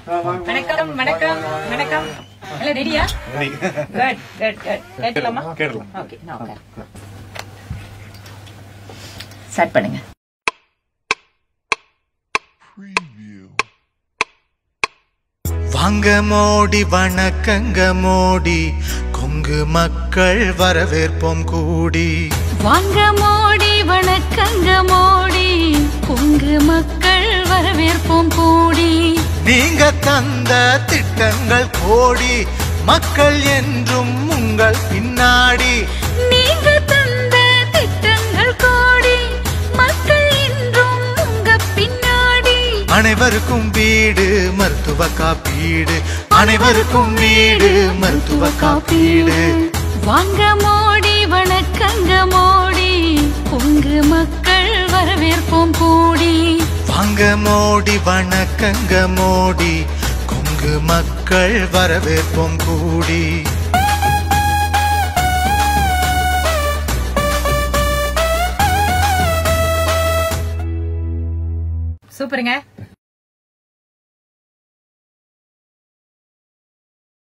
வணக்கம் வணக்கம் வணக்கம் எல்லாம் ரெடியா குட் குட் குட் கேட்கலாமா கேடலாம் ஓகே நான் உட்கார் ஸ்டார்ட் பண்ணுங்க வாங்க மோடி வணக்கங்க மோடி கொங்கு மக்கள் வரவேற்போம் கூடி வாங்க மோடி வணக்கங்க மோடி கொங்கு மக்கள் வரவேற்போம் கூடி நீங்க தந்த திட்டங்கள் கோடி மக்கள் என்றும் உங்கள் பின்னாடி நீங்க தந்த திட்டங்கள் கோடி மக்கள் என்றும் உங்க பின்னாடி அனைவருக்கும் வீடு மருத்துவ காப்பீடு அனைவருக்கும் வீடு மருத்துவ காப்பீடு வாங்க மோடி வணக்கங்க மோடி கொங்கு மக்கள் வரவேற்போம் கூடி வாங்க மோடி வணக்கங்க மோடி கொங்கு மக்கள் வரவேற்போம் கூடி சூப்பருங்க